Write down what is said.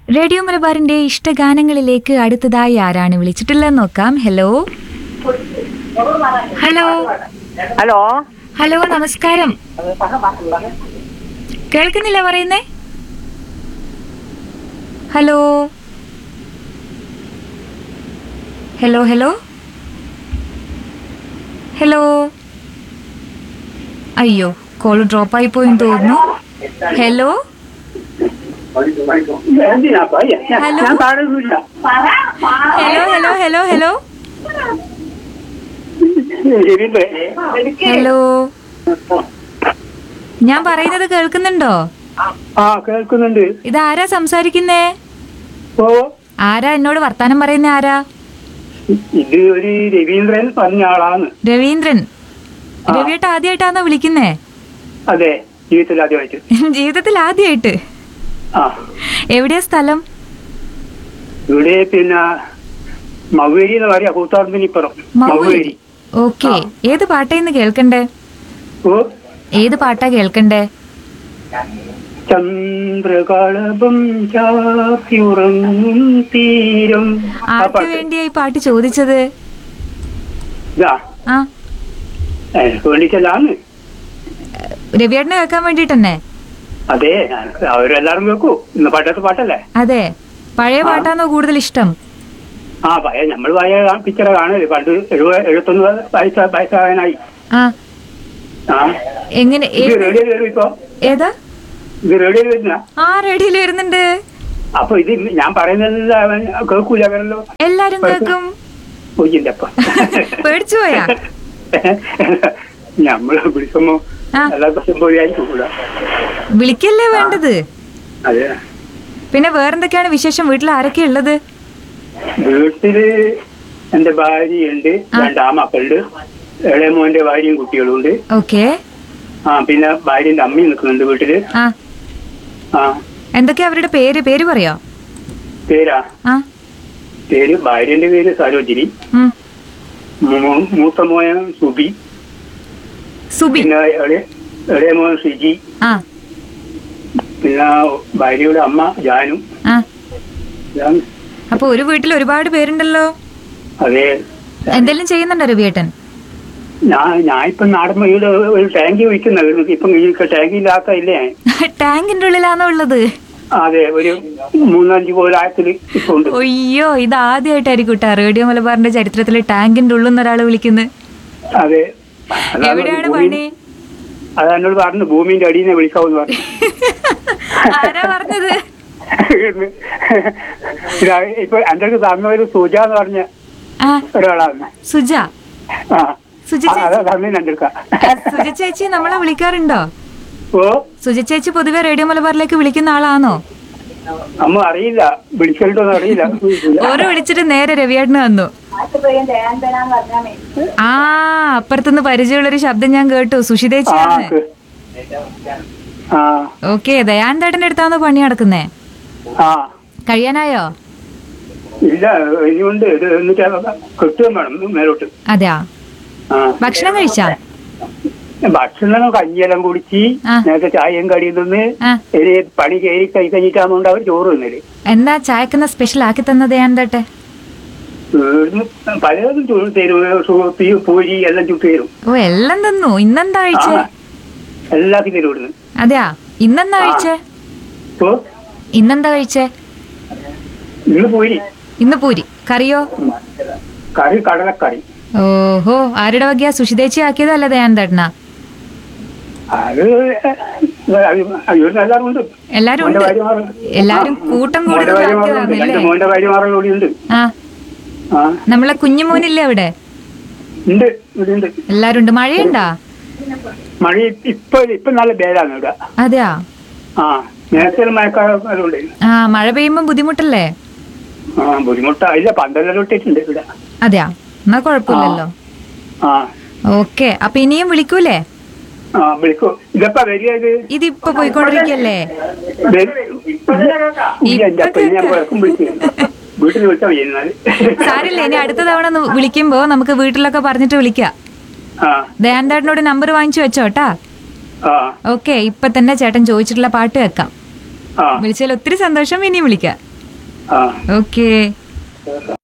Radio മലബാറിന്റെ ഇഷ്ടഗാനങ്ങളിലേക്ക് അടുത്തതായി ആരാണ് വിളിച്ചിട്ടുള്ളത് നോക്കാം ഹലോ ഹലോ ഹലോ ഹലോ നമസ്കാരം കേൾക്കുന്നില്ല പറയുന്നേ ഹലോ ഹലോ ഹലോ ഹലോ അയ്യോ കോൾ ഡ്രോപ്പ് ആയി പോയെന്ന് തോന്നുന്നു ഹലോ എന്തിനാപ്പാ? ഞാൻ- ഞാൻ- ഹലോ? ഞാൻ കാണുന്നില്ല hello hello hello hello Raveendran. Hello ഞാൻ പറയുന്നത് കേൾക്കുന്നുണ്ടോ ആ കേൾക്കുന്നുണ്ട് ഇതാരാ സംസാരിക്കുന്നേ ഓ ആരാ എന്നോട് വർത്താനം പറയുന്ന ആരാ ഇത് ഒരു രവീന്ദ്രൻ പറഞ്ഞ ആളാണ് രവീന്ദ്രൻ ആ. രവിയേട്ട ആദ്യമായിട്ടാണോ വിളിക്കുന്നേ അതെ ജീവിതത്തിൽ ആദ്യമായിട്ട് ജീവിതത്തിൽ ആദ്യമായിട്ട് ആ എവിടെയാ സ്ഥലം ഇവിടെ പിന്നെ മൗവേരി എന്ന് പറയാ കൂത്താർമ്പിനിപ്പുറം മൗവേരി ഓക്കെ ആ. ഏത് പാട്ടാ ഇന്ന് കേൾക്കണ്ടേ ഓ ഏത് പാട്ടാ കേൾക്കണ്ടേ ചന്ദ്രകളഭം ചാത്തിയുറങ്ങും തീരം ആ ആർക്ക് പാട്ട് വേണ്ടിയാ ഈ പാട്ട് ചോദിച്ചത് ഇതാ ആ എനിക്ക് വേണ്ടിട്ടല്ലാന്ന് രവിയേട്ടനെ കേൾക്കാൻ വേണ്ടിട്ടന്നെ അതെ അവരെല്ലാരും കേൾക്കൂ ഇന്ന് പാട്ടത്തെ പാട്ടല്ലേ അതെ പഴയ ആ. പാട്ടാണോ കൂടുതൽ ഇഷ്ടം ആ പഴയ നമ്മൾ പഴയ പിക്ചർ കാണല് പണ്ട് എഴുപ എഴുപത്തൊന്ന് വയസ്സ വയസ്സാകാനായി ആ ആ എങ്ങനെ ഇത് ഏത്- റേഡിയോയിൽ വരും ഇപ്പൊ ഏതാ ഇത് റേഡിയോയിൽ വരുന്ന ആ റേഡിയോയിൽ വരുന്നുണ്ട് അപ്പൊ ഇത് ഞാൻ പറയുന്നത് അവൻ കേൾക്കൂല അവരല്ലോ എല്ലാരും കേൾക്കും പോയിന്റെ അപ്പ പേടിച്ചു പോയാ നമ്മള് വിളിക്കുമ്പോ ആ. എല്ലാ ദിവസം പോയി ആയിരിക്കൂല വിളിക്കല്ലേ വേണ്ടത് അതെ പിന്നെ വേറെന്തൊക്കെയാണ് വിശേഷം വീട്ടിൽ ആരൊക്കെ ഉള്ളത് വീട്ടില് എന്റെ ഭാര്യയുണ്ട് ആ. രണ്ടാമക്കളുണ്ട് ഇളയ മോന്റെ ഭാര്യയും കുട്ടികളും ഉണ്ട് ഓക്കെ ആ പിന്നെ ഭാര്യന്റെ അമ്മയും നിൽക്കുന്നുണ്ട് വീട്ടില് ആ ആ എന്തൊക്കെയാ അവരുടെ പേര് പേര് പറയോ പേരാ ആ പേര് ഭാര്യന്റെ പേര് സരോജിനി ഉം. മൂ- മൂത്ത മോൻ സുബി സുബി പിന്നെ ഇളയ ഇളയ മോൻ ഷിജി ആ പിന്നെ ഭാര്യയുടെ അമ്മ ജാനു ആ ഇതാണ്. അപ്പൊ ഒരു വീട്ടിൽ ഒരുപാട് പേരുണ്ടല്ലോ അതെ എന്തെങ്കിലും ചെയ്യുന്നുണ്ടോ രവിയേട്ടൻ ഞാൻ ഞാൻ ഇപ്പൊ നാടൻ വീട് ഒരു ടാങ്കി വയ്ക്കുന്ന ഇപ്പം ഈ ടാങ്കി ഇല്ലാത്ത ഇല്ലേ ടാങ്കിന്റെ ഉള്ളിലാണോ ഉള്ളത് അതെ ഒരു മൂന്നഞ്ച് കോലായത്തില് ഇപ്പൊ ഉണ്ട് ഒയ്യോ ഇത് ആദ്യമായിട്ടായിരിക്കും കേട്ടോ റേഡിയോ മലബാറിന്റെ ചരിത്രത്തിൽ ടാങ്കിന്റെ ഉള്ളിൽ നിന്ന് ഒരാൾ വിളിക്കുന്നത് അതെ അതാണ് എവിടെയാണ് ഭൂമി- പണി അത് എന്നോട് പറഞ്ഞു ഭൂമിന്റെ അടിയിൽ നിന്ന് വിളിക്കാമെന്ന് പറഞ്ഞു ആരാ പറഞ്ഞത് ഇതാ, ഇപ്പൊ എന്റെ അടുത്ത് തന്ന ഒരു സുജ എന്ന് പറഞ്ഞ ആ ഒരാളാണ് സുജ ആ സുജ ആ, അതാ ചേച്ചി തന്നെ എന്റെ അടുക്ക സുജ ചേച്ചി നമ്മളെ വിളിക്കാറുണ്ടോ ഓ സുജ ചേച്ചി പൊതുവെ റേഡിയോ മലബാറിലേക്ക് വിളിക്കുന്ന ആളാണോ അമ്മ അറിയില്ല വിളിച്ചിട്ടൊന്നും അറിയില്ല ഓരോ വിളിച്ചിട്ട് നേരെ രവിയേട്ടന് വന്നു ആ അപ്പുറത്തുനിന്ന് പരിചയമുള്ളൊരു ശബ്ദം ഞാൻ കേട്ടു ആ സുഷിതേച്ചിയാണ് ക്ക്. ആ ഓക്കെ ദയാന്തേട്ടന്റെ അടുത്താണോ പണി നടക്കുന്നേ ആ കഴിയാനായോ ഇല്ല ഇനിയുണ്ട് ഇത് എന്നിട്ട് കിട്ടുകയും വേണം മേലോട്ട് അതെയാ ആ ഭക്ഷണം കഴിച്ചാ ഭക്ഷണം കഞ്ഞിയെല്ലാം കുടിച്ച് ആ. നേരത്തെ ചായയും കടിയിൽ നിന്ന് ആ ഇനി പണി കയറി കൈ കഴിഞ്ഞിട്ടാകുന്നോണ്ട് അവർ ചോറ് തിന്നല് എന്താ ചായക്കുന്ന സ്പെഷ്യൽ ആക്കി തന്നത് ദയാന്തേട്ടെ ഇവിടുന്ന് പലതും ചുട്ടു തരും സു- പി- പൂരി എല്ലാം ചുട്ടു തരും ഓ എല്ലാം തന്നു ഇന്നെന്താ ആ കഴിച്ചേ എല്ലാത്തിനും തരും ഇവിടുന്ന് അതെയാ ഇന്നെന്താ കഴിച്ചേ ഓ ഇന്നെന്താ കഴിച്ചേ ഇന്ന് പൂരി ഇന്ന് പൂരി കറിയോ കറി കടലക്കറി ഓഹോ ആരുടെ വകയാ സുഷിതേച്ചി ആക്കിയതല്ല ദയാന്തേട്ടനാ അത് ഇവിടുന്ന് എല്ലാവരും ഉണ്ട് എല്ലാരും മോന്റെ ഉണ്ട് ഭാര്യമാർ എല്ലാരും കൂട്ടം കൂടി മോന്റെ ഭാര്യമാരുണ്ട് ആക്കിയതാണല്ലേ രണ്ട് മോന്റെ ഭാര്യമാരുടെ കൂടി ഉണ്ട് ആ ആ നമ്മളെ കുഞ്ഞുമോനില്ലേ അവിടെ ഉണ്ട് ഇവിടെ ഉണ്ട് എല്ലാരും ഉണ്ട് മഴയുണ്ടാ മഴ ഇപ്പൊ ഇപ്പൊ നല്ല പേരാണ് ഇവിടെ അതെയാ ആ നേരത്തെ മഴക്കാലം ഉണ്ട് ആ മഴ പെയ്യുമ്പോ ബുദ്ധിമുട്ടല്ലേ ആ ബുദ്ധിമുട്ടായില്ല പന്തലെല്ലാം ഇട്ടിട്ടുണ്ട് ഇവിടെ അതെയാ എന്നാ കുഴപ്പമില്ലല്ലോ ആ ഓക്കെ അപ്പൊ ഇനിയും വിളിക്കൂലേ ആ വിളിക്കൂ ഇതപ്പ വരിക ഇത് ഇതിപ്പൊ പോയിക്കൊണ്ടിരിക്കല്ലേ വരി- ഇല്ല, എന്റെ അപ്പ ഇനി ഞാൻ കുഴപ്പം വിളിച്ചു വീട്ടിൽ വിളിച്ചാൽ മതി എന്നാല് സാരില്ല ഇനി അടുത്ത തവണ ഒന്ന് വിളിക്കുമ്പോ നമുക്ക് വീട്ടിലൊക്കെ പറഞ്ഞിട്ട് വിളിക്കാം ആ ദയാന്തേട്ടനോട് നമ്പർ വാങ്ങിച്ചു വെച്ചോട്ടാ ആ ഓക്കെ ഇപ്പൊ തന്നെ ചേട്ടൻ ചോദിച്ചിട്ടുള്ള പാട്ട് വെക്കാം ആ വിളിച്ചതിൽ ഒത്തിരി സന്തോഷം ഇനിയും വിളിക്കാം ആ ഓക്കേ കേൾക്കാം